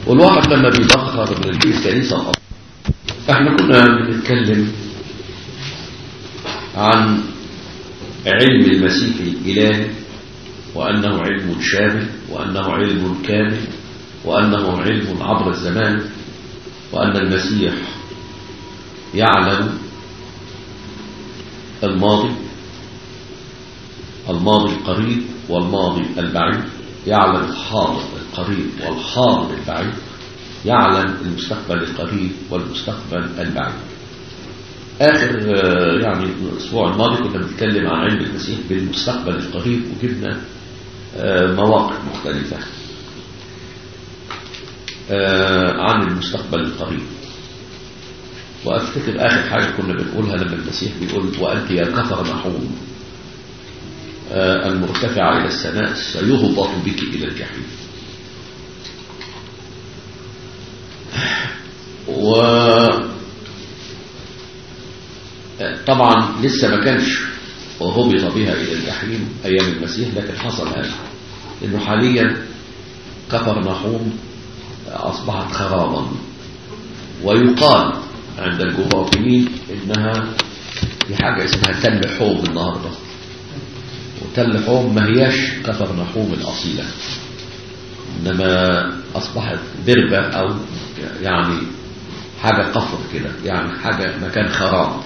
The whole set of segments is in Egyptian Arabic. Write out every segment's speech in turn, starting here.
والواحد لما بيبخر من الكنيسة الأرض احنا كنا بنتكلم عن علم المسيح الإلهي وأنه علم شامل وأنه علم كامل وأنه علم عبر الزمان وأن المسيح يعلم الماضي الماضي القريب والماضي البعيد يعلم الحاضر القريب والحاضر البعيد يعلم المستقبل القريب والمستقبل البعيد آخر يعني الأسبوع الماضي كنا بنتكلم عن علم المسيح بالمستقبل القريب وجبنا مواقف مختلفة عن المستقبل القريب وأفتكر آخر حاجة كنا بنقولها لما المسيح بيقول وأنت يا كفر نحوم المرتفع إلى السماء سيهبط بك إلى الجحيم و طبعا لسه ما كانش وهبط بها إلى الجحيم أيام المسيح لكن حصل هذا إنه حاليا كفر نحوم أصبحت خرابا ويقال عند الجغرافيين إنها في حاجة اسمها تل حوم النهاردة وتل حوم ما هياش كفر نحوم الأصيلة إنما أصبحت بربة أو يعني حاجة قفر كده يعني حاجة مكان خراب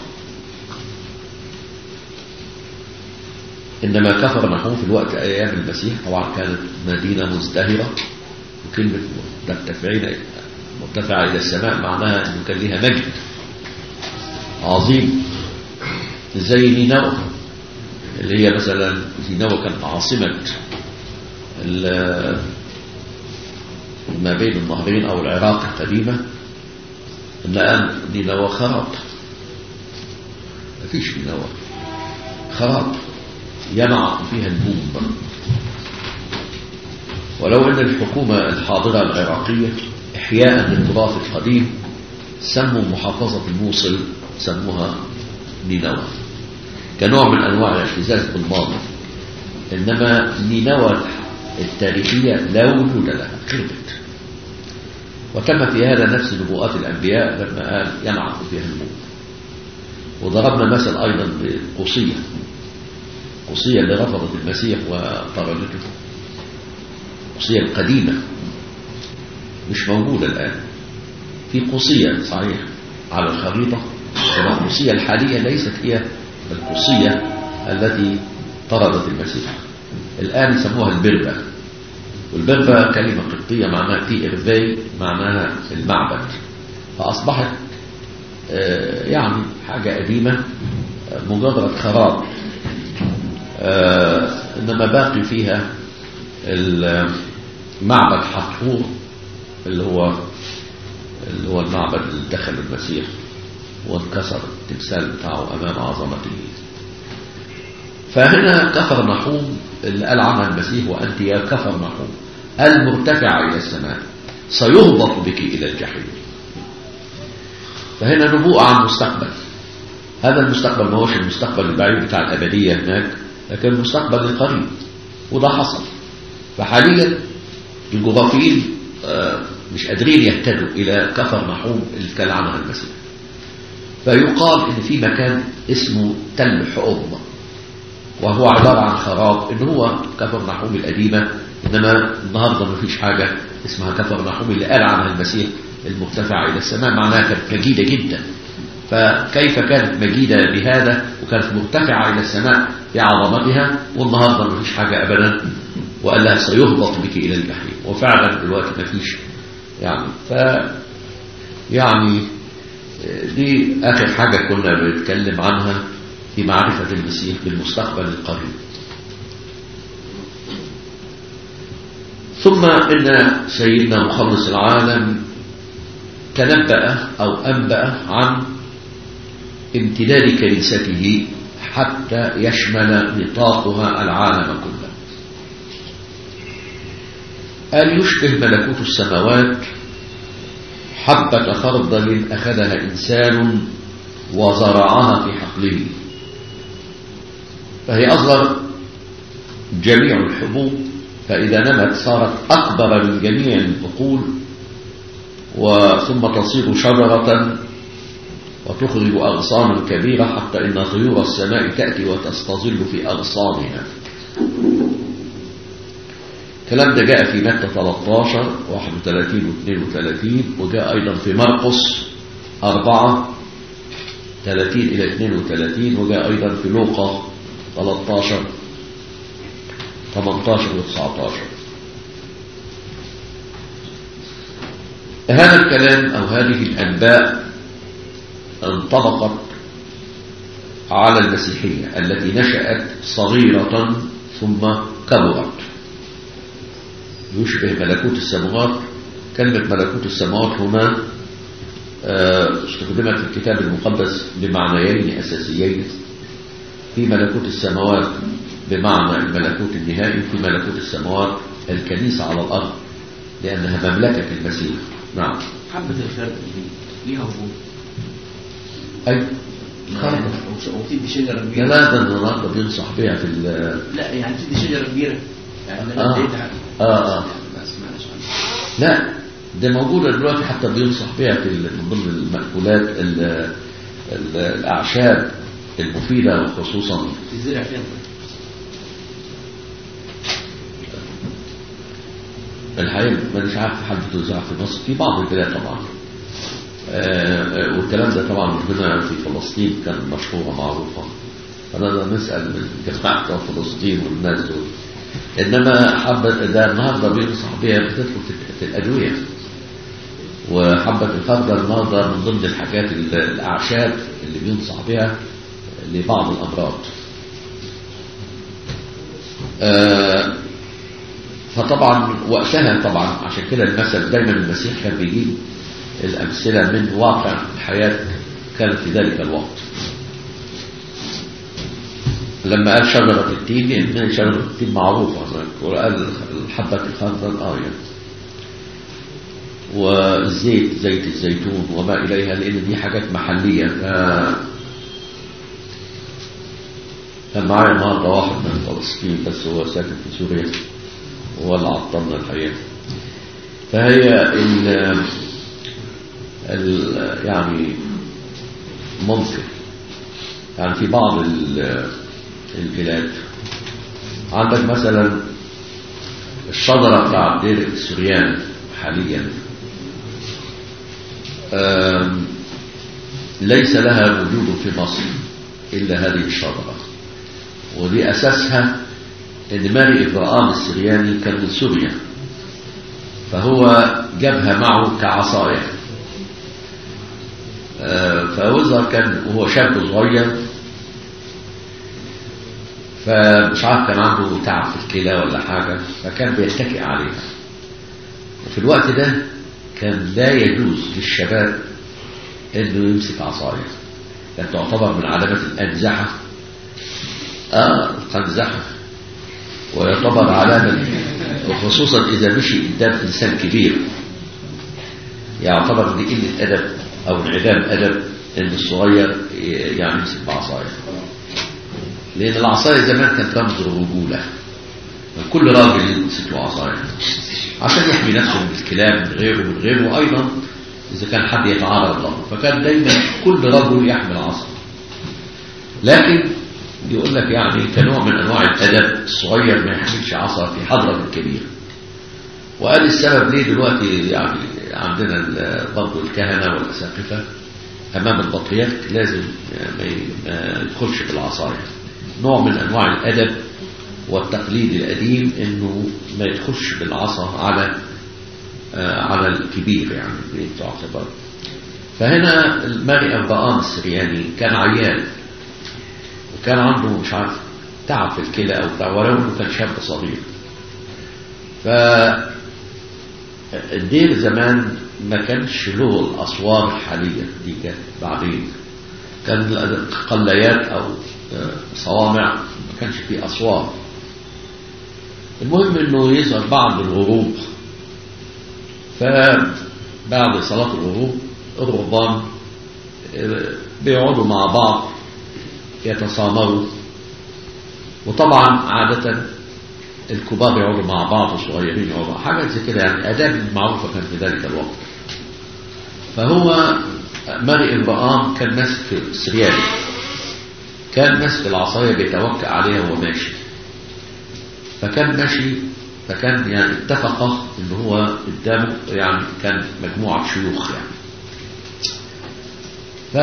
إنما كفر نحوم في الوقت أيام المسيح طبعا كانت مدينة مزدهرة وكلمة مرتفعين مرتفعة إلى السماء معناها أنه كان لها مجد عظيم زي نينوى اللي هي مثلا نينوى كانت عاصمة ما بين النهرين أو العراق القديمة الآن نينوى خراب مفيش نينوى خراب ينعق فيها البوم ولو أن الحكومة الحاضرة العراقية إحياء للتراث القديم سموا محافظة الموصل سموها نينوى كنوع من أنواع الاعتزاز بالماضي إنما نينوى التاريخية لا وجود لها خربت وتم في هذا نفس نبوءات الأنبياء لما قال ينعق فيها الموت وضربنا مثل أيضا بقصية قصية اللي رفضت المسيح وطردته قصية القديمة مش موجودة الآن في قصية صحيح على الخريطة القصية الحالية ليست هي القصية التي طردت المسيح الآن يسموها البربة والبربة كلمة قبطية معناها في إرفي معناها المعبد فأصبحت يعني حاجة قديمة مجرد خراب إنما باقي فيها المعبد حتحور اللي هو اللي هو المعبد اللي دخل المسيح وانكسر التمثال بتاعه أمام عظمته فهنا كفر نحوم اللي قال عنها المسيح وأنت يا كفر نحوم المرتفع إلى السماء سيهبط بك إلى الجحيم فهنا نبوء عن مستقبل هذا المستقبل ما هوش المستقبل البعيد بتاع الأبدية هناك لكن المستقبل القريب وده حصل فحاليا الجغرافيين مش قادرين يهتدوا إلى كفر نحوم اللي كان عنها المسيح فيقال إن في مكان اسمه تل حؤم وهو عبارة عن خراب إن هو كفر نحوم القديمة إنما النهاردة ما فيش حاجة اسمها كفر نحوم اللي قال عنها المسيح المرتفع إلى السماء معناها كانت مجيدة جدا فكيف كانت مجيدة بهذا وكانت مرتفعة إلى السماء بعظمتها والنهاردة ما فيش حاجة أبدا وقال لها سيهبط بك إلى الجحيم وفعلا دلوقتي ما فيش يعني ف يعني دي آخر حاجة كنا بنتكلم عنها في معرفة المسيح بالمستقبل القريب ثم إن سيدنا مخلص العالم تنبأ أو أنبأ عن امتداد كنيسته حتى يشمل نطاقها العالم كله قال يشبه ملكوت السماوات حبة خردل أخذها إنسان وزرعها في حقله فهي أصغر جميع الحبوب فإذا نمت صارت أكبر من جميع البقول وثم تصير شجرة وتخرج أغصانا كبيرة حتى إن طيور السماء تأتي وتستظل في أغصانها الكلام ده جاء في متى 13 31 و 32 وجاء أيضا في مرقس 4 30 إلى 32 وجاء أيضا في لوقا 13 18 و 19 هذا الكلام أو هذه الأنباء انطبقت على المسيحية التي نشأت صغيرة ثم كبرت يشبه ملكوت السماوات كلمة ملكوت السماوات هنا استخدمت في الكتاب المقدس بمعنيين أساسيين في ملكوت السماوات بمعنى الملكوت النهائي في ملكوت السماوات الكنيسة على الأرض لأنها مملكة المسيح نعم حبة الخردل دي ليها وجود أي يعني وبتدي شجرة يا كبيرة لا ده النهارده بينصح بيها في ال لا يعني بتدي شجرة كبيرة يعني آه. انا اديتها آه آه ما سمعناش عنها لا ده موجودة دلوقتي حتى بينصح بيها في ال- من ضمن المأكولات ال- ال- الأعشاب المفيدة وخصوصا تزرع فين الحقيقة مانيش عارف حد بتوزع في مصر في بعض البلاد طبعا آه، آه، والكلام ده طبعا هنا في فلسطين كان مشهورة معروفة فنقدر نسأل من جماعة بتوع فلسطين والناس دول إنما حبة ده النهارده بينصح بيها بتدخل في- في الأدوية وحبة الخردل النهارده من ضمن الحاجات ال- الأعشاب اللي بينصح بها لبعض الأمراض آه، فطبعا وقتها طبعا عشان كده المثل دايما المسيح كان بيجيب الأمثلة من واقع الحياة كانت في ذلك الوقت لما قال شجرة التين لأن شجرة التين معروفة وقال حبة الخردل آية والزيت زيت الزيتون وما إليها لأن دي حاجات محلية ف... كان معايا النهارده واحد من فلسطين بس هو ساكن في سوريا هو اللي عطلنا الحقيقة فهي ال ال يعني ممكن يعني في بعض ال- البلاد عندك مثلا الشجرة بتاع دير السوريان حاليا آم، ليس لها وجود في مصر إلا هذه الشجرة ودي أساسها إن ماري إبراهام السرياني كان من سوريا فهو جابها معه كعصاية آه، فوزر كان وهو شاب صغير فمش عارف كان عنده تعب في الكلى ولا حاجة فكان بيتكئ عليها وفي الوقت ده كان لا يجوز للشباب انه يمسك عصاية كانت تعتبر من علامات الأنزحة اه القنزحة ويعتبر علامة وخصوصا إذا مشي قدام إنسان كبير يعتبر دي قلة أدب أو انعدام أدب إن الصغير يعني يمسك بعصاية لأن العصاية زمان كانت رمز الرجولة كل راجل يمسك له عصاية عشان يحمي نفسه من الكلاب من غيره من غيره وأيضا إذا كان حد يتعرض له فكان دايما كل رجل يحمل عصا لكن يقول لك يعني كنوع من أنواع الأدب الصغير ما يحملش عصا في حضرة الكبير وقال السبب ليه دلوقتي يعني عندنا ال- برضه الكهنة والأساقفة أمام البطريرك لازم ما ي- ما يدخلش بالعصاية نوع من أنواع الأدب والتقليد القديم إنه ما يدخلش بالعصا على آه، على الكبير يعني تعتبر فهنا الماري أربعان السرياني كان عيان وكان عنده مش عارف تعب في الكلى أو بتاع ولو إنه كان شاب صغير ف الدير زمان ما كانش له الأسوار حاليا دي كانت بعدين كان قلايات أو آه، صوامع ما كانش فيه أسوار المهم إنه يظهر بعد الغروب فبعد صلاة الغروب الرهبان آه، بيقعدوا مع بعض يتسامروا وطبعا عادة الكبار يقعدوا مع بعض والصغيرين يقعدوا مع- حاجة زي كده يعني آداب معروفة كانت في ذلك الوقت فهو ماري إبراهام كان ماسك السريالي كان ماسك العصاية بيتوكأ عليها وهو ماشي فكان ماشي فكان يعني اتفق ان هو قدامه يعني كان مجموعة شيوخ يعني ف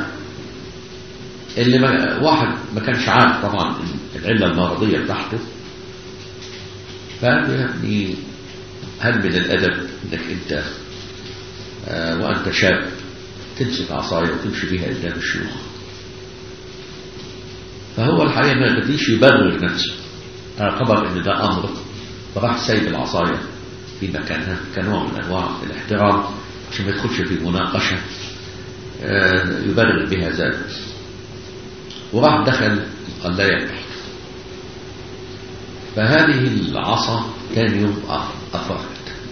اللي ما واحد ما كانش عارف طبعا العلة المرضية بتاعته فقال له يا ابني هل من الأدب انك انت آه وانت شاب تمسك عصاية وتمشي بيها قدام الشيوخ فهو الحقيقة ما قديش يبرر نفسه اعتبر ان ده امر فراح سايب العصاية في مكانها كنوع من انواع الاحترام عشان ما يدخلش في مناقشة آه يبرر بها ذلك وراح دخل القلاية تحت فهذه العصا كان يوم أفرت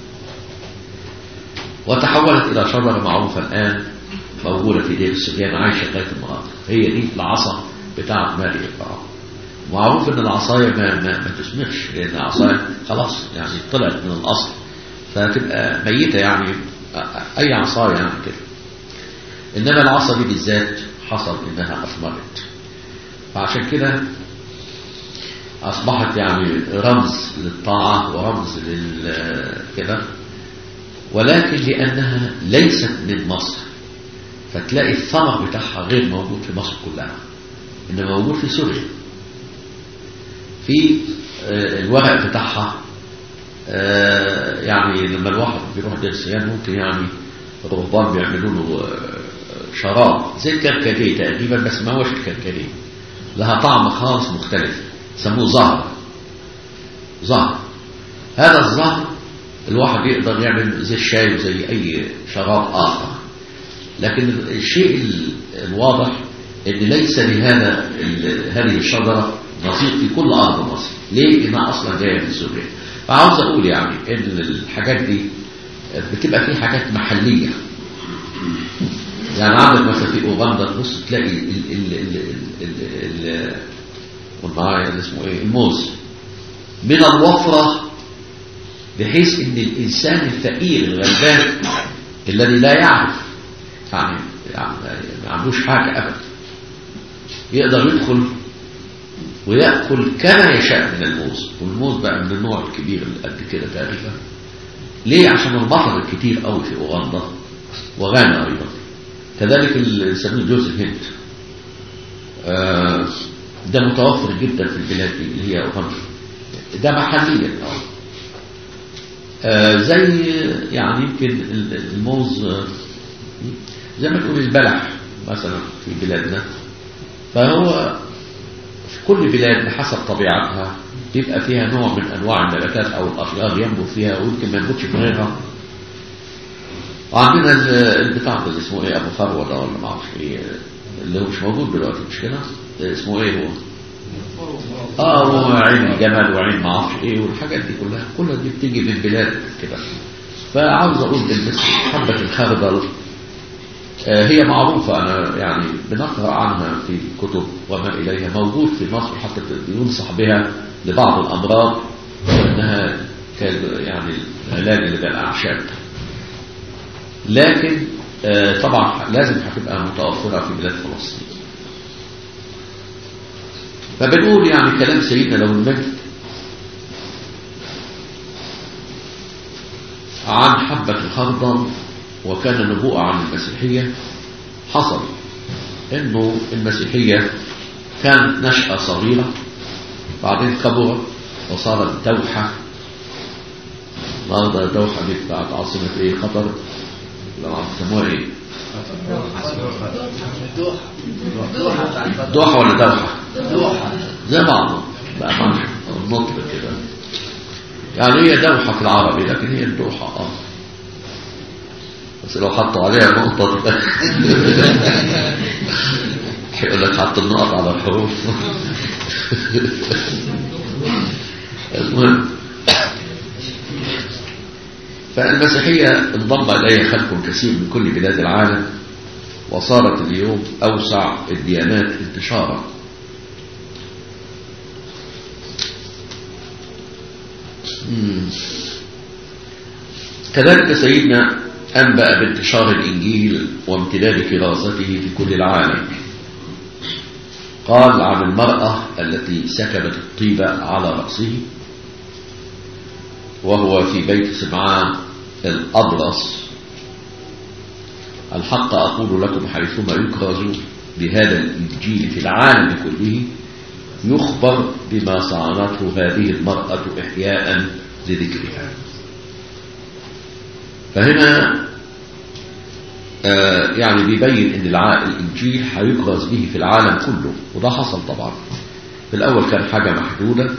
وتحولت إلى شجرة معروفة الآن موجودة في دير السجان عايشة لغاية النهارده هي دي العصا بتاعة ماري إبراهيم معروف ان العصاية ما, ما, ما تسمعش لان العصاية خلاص يعني طلعت من الاصل فتبقى ميتة يعني اي عصاية يعني كده انما العصا دي بالذات حصل انها اثمرت فعشان كده اصبحت يعني رمز للطاعة ورمز لل كده ولكن لانها ليست من مصر فتلاقي الثمر بتاعها غير موجود في مصر كلها انما موجود في سوريا في الورق بتاعها يعني لما الواحد بيروح دير السيان ممكن يعني الرهبان بيعملوا له شراب زي الكركديه تقريبا بس ما هوش الكركديه لها طعم خالص مختلف يسموه زهر زهر هذا الزهر الواحد يقدر يعمل زي الشاي وزي اي شراب اخر لكن الشيء الواضح ان ليس لهذا هذه الشجره نصيب في كل أرض مصر ليه؟ لأنها أصلا جاية من سوريا فعاوز أقول يعني إن الحاجات دي بتبقى في حاجات محلية يعني عندك مثلا في أوغندا تبص تلاقي ال ال ال ال ال ال اسمه إيه الموز من الوفرة بحيث إن الإنسان الفقير الغلبان الذي لا يعرف يعني, يعني ما عندوش حاجة أبدا يقدر يدخل ويأكل كما يشاء من الموز والموز بقى من النوع الكبير اللي قد كده تقريبا ليه عشان المطر الكتير قوي في أوغندا وغانا أيضا كذلك اللي يسميه جوز الهند آه ده متوفر جدا في البلاد دي اللي هي أوغندا ده محليا آه زي يعني يمكن الموز زي ما تقول البلح مثلا في بلادنا فهو في كل بلاد بحسب طبيعتها بيبقى فيها نوع من انواع النباتات او الاشجار ينبت فيها ويمكن ما ينبتش في غيرها وعندنا البتاع ده اسمه ايه ابو فروه ده ولا ما اعرفش ايه اللي هو مش موجود دلوقتي مش كده اسمه ايه هو اه هو عين الجمل وعين ما اعرفش ايه والحاجات دي كلها كلها دي بتيجي من بلاد كده فعاوز اقول بس حبه الخردل هي معروفة أنا يعني بنقرأ عنها في كتب وما إليها موجود في مصر حتى ينصح بها لبعض الأمراض وأنها يعني علاج للأعشاب لكن طبعا لازم هتبقى متوفرة في بلاد فلسطين فبنقول يعني كلام سيدنا لو المجد عن حبة الخردل وكان نبوءة عن المسيحية حصل انه المسيحية كانت نشأة صغيرة بعدين كبرت وصارت دوحة النهارده دوحة دي بتاعت عاصمة ايه قطر لو عم تسموها ايه دوحة ولا دوحة دوحة زي بعض بقى معلش النطق كده يعني هي دوحة في العربي لكن هي الدوحة اه بس لو حطوا عليها نقطة تبقى يقول لك حط النقط على الحروف المهم فالمسيحية انضم إليها خلق كثير من كل بلاد العالم وصارت اليوم أوسع الديانات انتشارا كذلك سيدنا أنبأ بانتشار الإنجيل وامتداد كراسته في كل العالم قال عن المرأة التي سكبت الطيبة على رأسه وهو في بيت سمعان الأبرص الحق أقول لكم حيثما يكرز بهذا الإنجيل في العالم كله يخبر بما صنعته هذه المرأة إحياء لذكرها فهنا آه يعني بيبين ان الانجيل هيكرز به في العالم كله وده حصل طبعا في الاول كان حاجة محدودة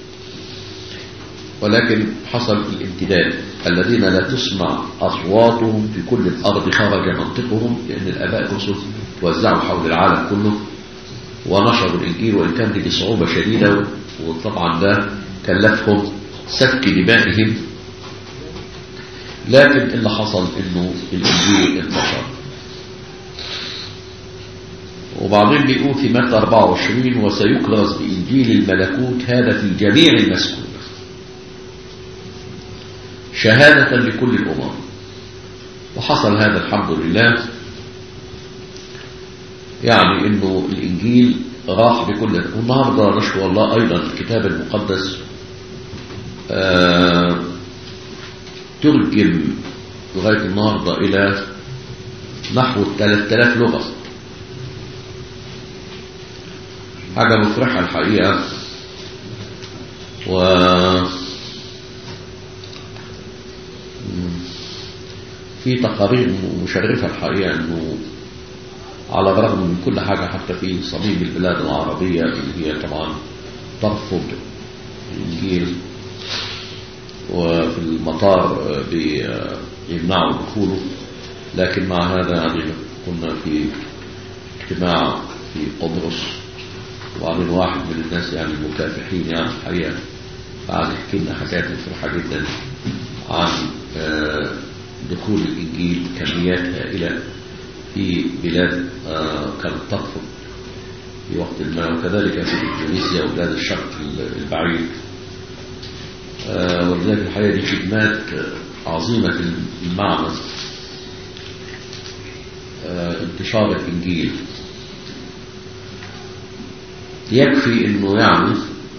ولكن حصل الامتداد الذين لا تسمع اصواتهم في كل الارض خرج منطقهم لان الاباء الرسل توزعوا حول العالم كله ونشروا الانجيل وان كان دي بصعوبة شديدة وطبعا ده كلفهم سفك دمائهم لكن اللي حصل انه الانجيل انتشر وبعدين بيقول في متى 24 وسيكرز بانجيل الملكوت هذا في جميع المسكون شهادة لكل الأمم وحصل هذا الحمد لله يعني انه الانجيل راح بكل والنهارده نشكر الله ايضا الكتاب المقدس آه ترجم لغاية النهاردة إلى نحو 3000 لغة حاجة مفرحة الحقيقة و في تقارير مشرفة الحقيقة أنه على الرغم من كل حاجة حتى في صميم البلاد العربية اللي هي طبعا ترفض الإنجيل وفي المطار بيمنعوا دخوله لكن مع هذا يعني كنا في اجتماع في قبرص وبعدين واحد من الناس يعني المكافحين يعني الحقيقة قعد يحكي لنا حاجات مفرحة جدا عن دخول الإنجيل كميات هائلة في بلاد كانت ترفض في وقت ما وكذلك في إندونيسيا وبلاد الشرق البعيد ولذلك الحقيقة دي خدمات عظيمة المعنى انتشار الإنجيل يكفي انه يعني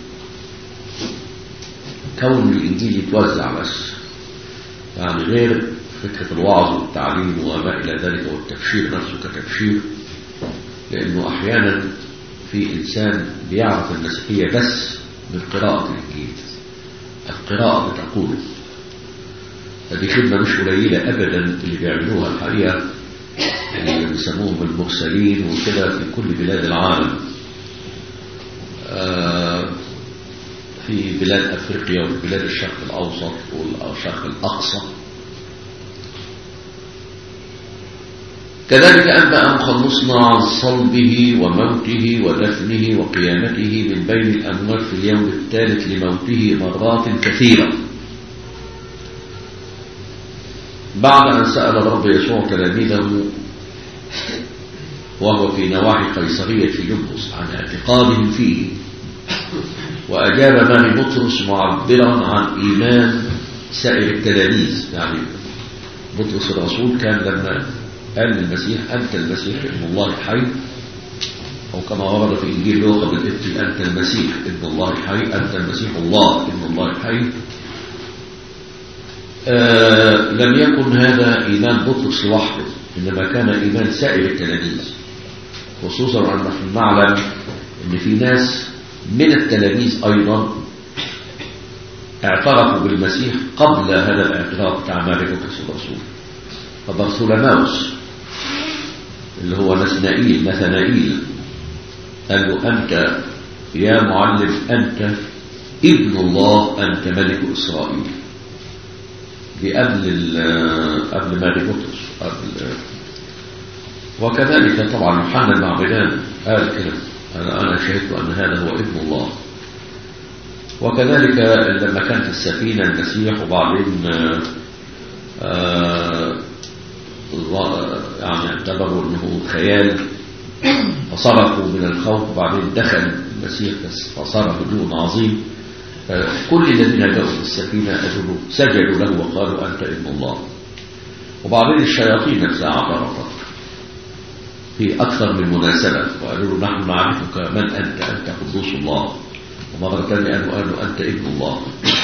كون الإنجيل يتوزع بس يعني غير فكرة الوعظ والتعليم وما إلى ذلك والتبشير نفسه كتبشير لأنه أحيانا في إنسان بيعرف المسيحية بس من قراءة الإنجيل القراءة بتقوله هذه خدمة مش قليلة أبدا اللي بيعملوها الحقيقة اللي بيسموهم المرسلين وكده في كل بلاد العالم آه في بلاد أفريقيا وبلاد الشرق الأوسط والشرق الأقصى كذلك أنبأ مخلصنا عن صلبه وموته ودفنه وقيامته من بين الأموات في اليوم الثالث لموته مرات كثيرة بعد أن سأل الرب يسوع تلاميذه وهو في نواحي قيصرية فيلبس عن اعتقادهم فيه وأجاب ماري بطرس معبرا عن إيمان سائر التلاميذ يعني بطرس الرسول كان لما قال للمسيح أنت المسيح ابن الله الحي أو كما ورد في إنجيل لوقا بالإبت أنت المسيح ابن الله الحي أنت المسيح الله ابن الله الحي آه لم يكن هذا إيمان بطرس لوحده إنما كان إيمان سائر التلاميذ خصوصا أن نحن نعلم أن في ناس من التلاميذ أيضا اعترفوا بالمسيح قبل هذا الاعتراف بتاع مالك الرسول فبرثولماوس اللي هو نسنائيل نثنائيل قال له أنت يا معلم أنت ابن الله أنت ملك إسرائيل دي قبل قبل ماري بطرس قبل وكذلك طبعا يوحنا المعمدان قال كده أنا أنا شهدت أن هذا هو ابن الله وكذلك لما كانت السفينة المسيح وبعدين آه يعني اعتبروا انه خيال فصرفوا من الخوف وبعدين دخل المسيح فصار هدوء عظيم كل الذين جاءوا في السفينة أجلوا سجدوا له وقالوا أنت ابن الله وبعدين الشياطين نفسها اعترفت في أكثر من مناسبة وقالوا له نحن نعرفك من أنت أنت قدوس الله ومرة ثانية قالوا قالوا أنت ابن الله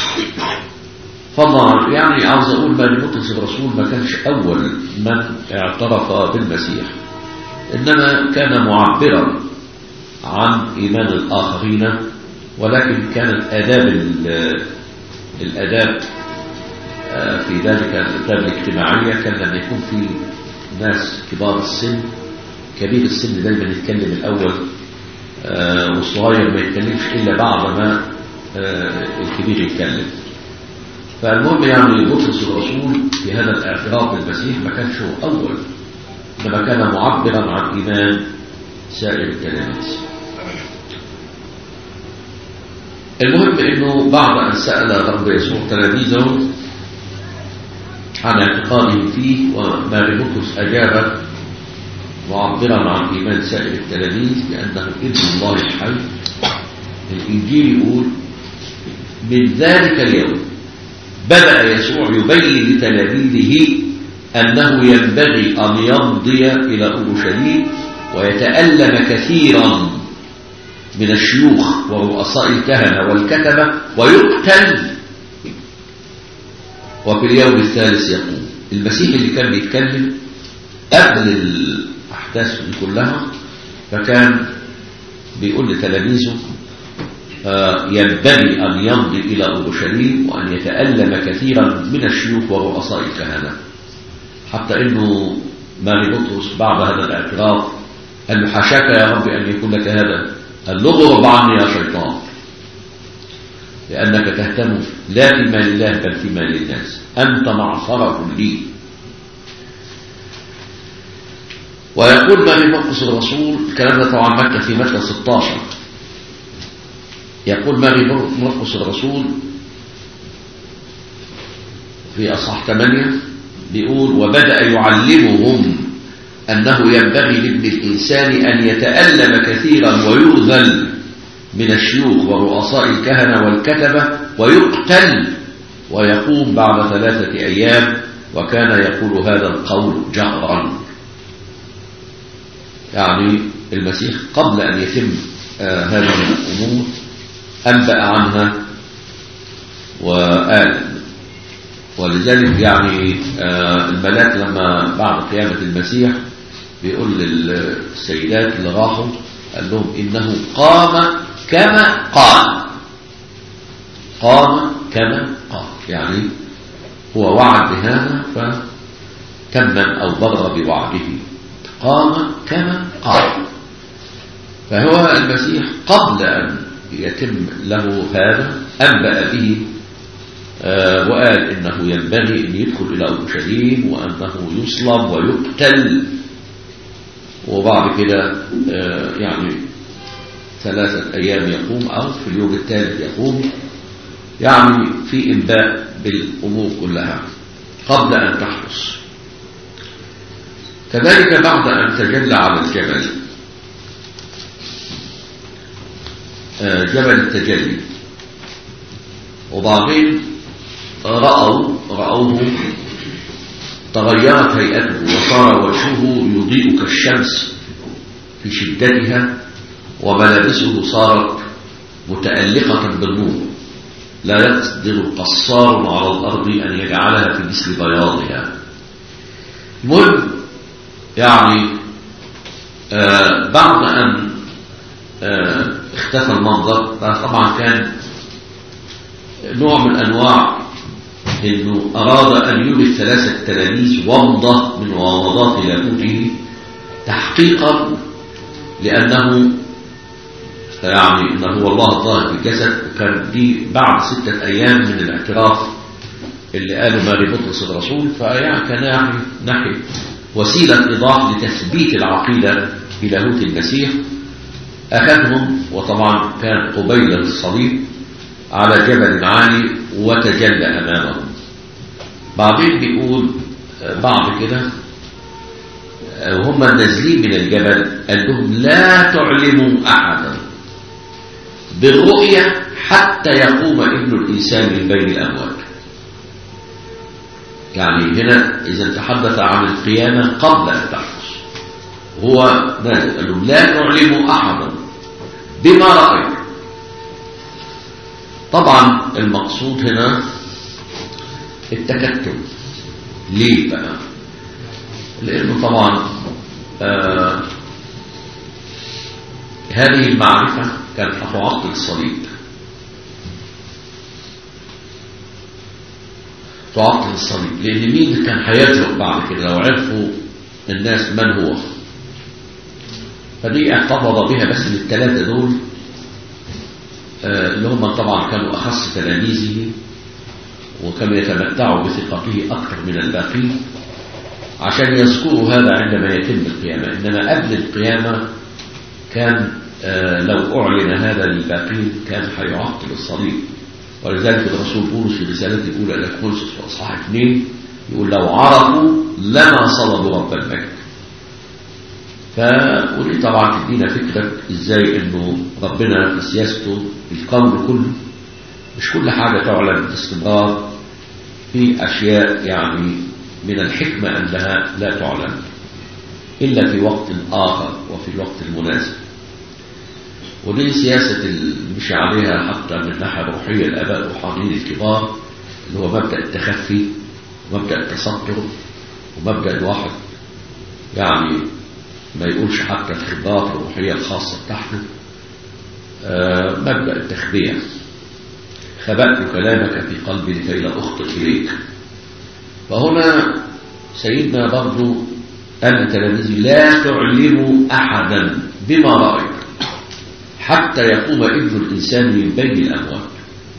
فالله يعني عاوز أقول ما لبطرس الرسول ما كانش أول من اعترف بالمسيح إنما كان معبرا عن إيمان الآخرين ولكن كانت آداب ال- الآداب آه، في ذلك الآداب الاجتماعية كان لما يكون في ناس كبار السن كبير السن دايما يتكلم الأول آه، والصغير ما يتكلمش إلا بعد ما آه، الكبير يتكلم فالمهم يعني بطرس الرسول في هذا الاعتراف بالمسيح ما كانش هو أول إنما كان معبرا عن إيمان سائر التلاميذ المهم انه بعد ان سال الرب يسوع تلاميذه عن اعتقادهم فيه وماري بطرس اجاب معبرا عن ايمان سائر التلاميذ بانه ابن الله الحي الانجيل يقول من ذلك اليوم بدا يسوع يبين لتلاميذه انه ينبغي ان يمضي الى اورشليم ويتالم كثيرا من الشيوخ ورؤساء الكهنة والكتبة ويقتل وفي اليوم الثالث يقوم المسيح اللي كان بيتكلم قبل الأحداث دي كلها فكان بيقول لتلاميذه آه، ينبغي أن يمضي إلى أورشليم وأن يتألم كثيرا من الشيوخ ورؤساء الكهنة حتى أنه ماري بطرس بعد هذا الاعتراف قال له حاشاك يا رب أن يكون لك هذا قال له اغرب عني يا شيطان لأنك تهتم لا في مال الله بل في مال الناس أنت معصرة لي ويقول ماري مرقس الرسول الكلام ده طبعا مكة في مكة 16 يقول ماري مرقس الرسول في أصحاح 8 بيقول وبدأ يعلمهم أنه ينبغي لابن الإنسان أن يتألم كثيرا ويؤذل من الشيوخ ورؤساء الكهنة والكتبة ويقتل ويقوم بعد ثلاثة أيام وكان يقول هذا القول جهرا يعني المسيح قبل أن يتم آه هذه الأمور أنبأ عنها وقال ولذلك يعني آه الملاك لما بعد قيامة المسيح بيقول للسيدات اللي راحوا قال لهم إنه قام كما قال قام كما قال يعني هو وعد بهذا فتمم أو بر بوعده قام كما قال فهو المسيح قبل أن يتم له هذا أنبأ به آه وقال إنه ينبغي أن يدخل إلى أورشليم وأنه يصلب ويقتل وبعد كده آه يعني ثلاثة أيام يقوم أو في اليوم الثالث يقوم يعني في إنباء بالأمور كلها قبل أن تحدث كذلك بعد أن تجلى على الجبل آه جبل التجلي وبعدين رأوا رأوه تغيرت هيئته وصار وجهه يضيء كالشمس في شدتها وملابسه صارت متألقة بالنور لا يقدر قصار على الأرض أن يجعلها في مثل بياضها المهم يعني آه بعد أن آه اختفى المنظر طبعا كان نوع من أنواع انه اراد ان يولد ثلاثة تلاميذ ومضة من ومضات لاهوته تحقيقا لانه يعني انه هو الله الظاهر في الجسد وكان دي بعد ستة ايام من الاعتراف اللي قاله ماري بطرس الرسول فيعني كان يعني ناحية وسيلة ايضاح لتثبيت العقيدة في لاهوت المسيح اخذهم وطبعا كان قبيل الصليب على جبل عالي وتجلى أمامهم بعدين بيقول بعد كده وهم نازلين من الجبل قال لهم لا تعلموا أحدا بالرؤية حتى يقوم ابن الإنسان من بين الأموات يعني هنا إذا تحدث عن القيامة قبل أن تحدث هو نازل قال له لا نعلم أحدا بما رأيت طبعا المقصود هنا التكتم ليه بقى لأنه طبعا آه هذه المعرفة كانت هتعطل الصليب تعطل الصليب لأن مين كان هيجرؤ بعد كده لو عرفوا الناس من هو فدي احتفظ بها بس للثلاثة دول آه اللي هم طبعا كانوا أخص تلاميذه وكانوا يتمتعوا بثقته أكثر من الباقين عشان يذكروا هذا عندما يتم القيامة إنما قبل القيامة كان آه لو أعلن هذا للباقين كان هيعطل الصليب ولذلك الرسول بولس في رسالته الأولى إلى كورنثوس في أصحاح اثنين يقول لو عرفوا لما صلبوا رب المجد ف ودي طبعا تدينا فكرة ازاي انه ربنا في سياسته في الكون كله مش كل حاجة تعلن باستمرار في أشياء يعني من الحكمة أنها لا تعلن إلا في وقت آخر وفي الوقت المناسب ودي سياسة اللي مشي عليها حتى من الناحية الروحية الآباء الروحانيين الكبار اللي هو مبدأ التخفي ومبدأ التستر ومبدأ الواحد يعني ما يقولش حتى الخبرات الروحية الخاصة بتاعته آه مبدأ التخبية خبأت كلامك في قلبي لكي لا أخطئ إليك فهنا سيدنا برضو قال لتلاميذه لا تعلموا أحدا بما رأيت حتى يقوم ابن الإنسان من بين الأموات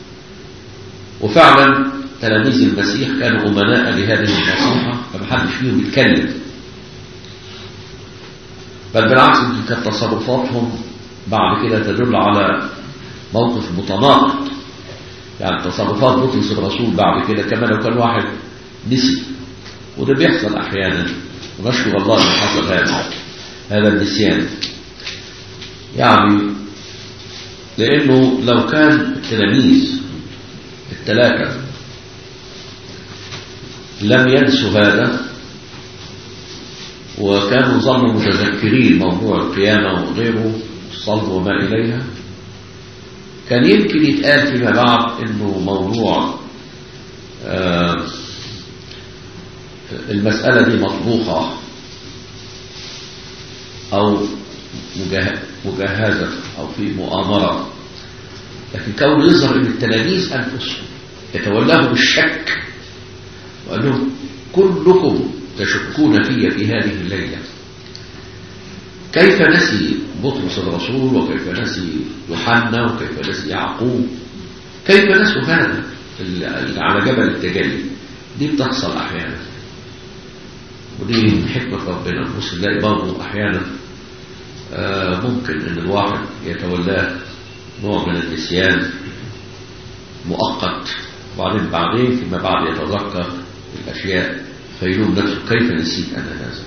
وفعلا تلاميذ المسيح كانوا أمناء لهذه النصيحة فمحدش فيهم يتكلم بل بالعكس يمكن كانت تصرفاتهم بعد كده تدل على موقف متناقض يعني تصرفات بطرس الرسول بعد كده كما لو كان واحد نسي وده بيحصل احيانا ونشكر الله ان حصل هذا هذا النسيان يعني لانه لو كان التلاميذ الثلاثه لم ينسوا هذا وكانوا ظنوا متذكرين موضوع القيامة وغيره الصلب وما إليها كان يمكن يتقال فيما بعد انه موضوع آه المسألة دي مطبوخة أو مجهزة أو في مؤامرة لكن كون يظهر أن التلاميذ أنفسهم يتولاهم الشك وقال لهم كلكم تشكون في في هذه الليلة كيف نسي بطرس الرسول وكيف نسي يوحنا وكيف نسي يعقوب كيف نسوا هذا على جبل التجلي دي بتحصل أحيانا ودي من حكمة ربنا بص نلاقي برضه أحيانا آه ممكن أن الواحد يتولاه نوع من النسيان مؤقت وبعدين بعدين فيما بعد يتذكر الأشياء فيلوم نفسه كيف نسيت أنا هذا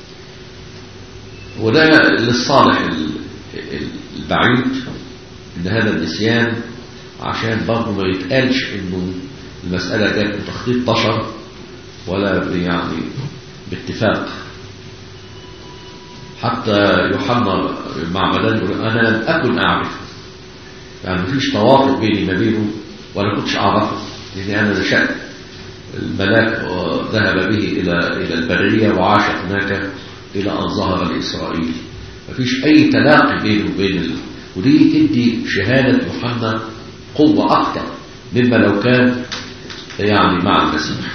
وده للصالح البعيد ان هذا النسيان عشان برضه ما يتقالش انه المسألة كانت بتخطيط بشر ولا يعني باتفاق حتى يوحنا المعمدان يقول انا لم اكن اعرفه يعني مفيش توافق بيني ما بينه ولا كنتش اعرفه لاني انا نشأت الملاك ذهب به الى الى البريه وعاش هناك إلى أن ظهر لإسرائيل مفيش أي تلاقي بينه وبين ال... ودي تدي شهادة يوحنا قوة أكثر مما لو كان يعني مع المسيح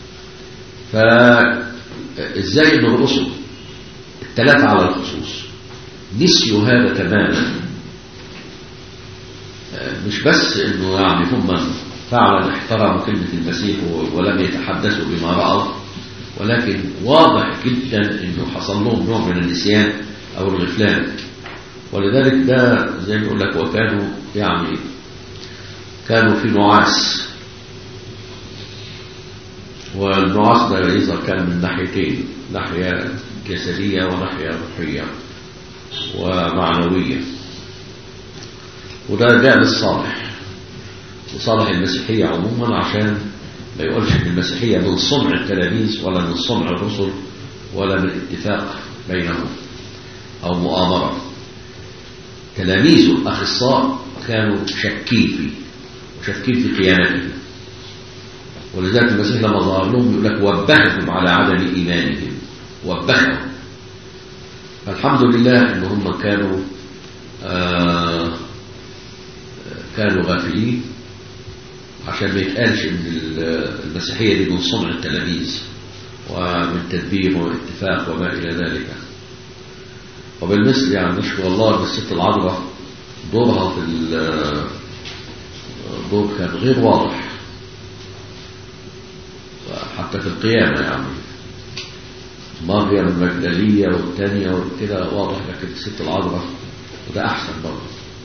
فإزاي إن الرسل الثلاثة على الخصوص نسيوا هذا تماما مش بس إنه يعني هم فعلا احترموا كلمة المسيح ولم يتحدثوا بما رأوا ولكن واضح جدا انه حصل لهم نوع من النسيان او الغفلان ولذلك ده زي ما يقول لك وكانوا يعني كانوا في نعاس والنعاس ده يظهر كان من ناحيتين ناحية جسدية وناحية روحية ومعنوية وده جاء للصالح وصالح المسيحية عموما عشان ما يقولش ان المسيحية من صنع التلاميذ ولا من صنع الرسل ولا من اتفاق بينهم او مؤامرة تلاميذ الاخصاء كانوا شاكين فيه وشاكين في قيامته ولذلك المسيح لما ظهر لهم يقول لك وبخهم على عدم ايمانهم وبخهم فالحمد لله ان هم كانوا آه كانوا غافلين عشان ما يتقالش ان المسيحيه دي من صنع التلاميذ ومن تدبير واتفاق وما الى ذلك وبالمثل يعني نشكر الله ان الست العذراء دورها في الدور كان غير واضح حتى في القيامة يعني مريم المجدلية والثانية وكده واضح لكن الست العذراء وده أحسن برضه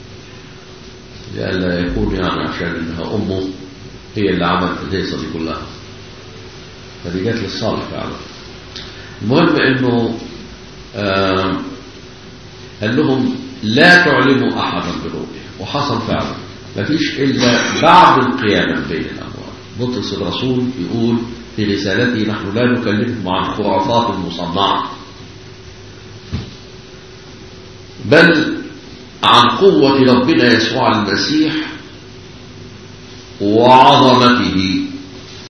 لألا يكون يعني عشان إنها أمه هي اللي عملت الهيصة دي كلها فدي جت للصالح فعلا المهم إنه آه قال لهم لا تعلموا أحدا برؤية وحصل فعلا مفيش إلا بعد القيامة بين الأموات بطرس الرسول يقول في رسالته نحن لا نكلمكم عن خرافات مصنعة بل عن قوة ربنا يسوع المسيح وعظمته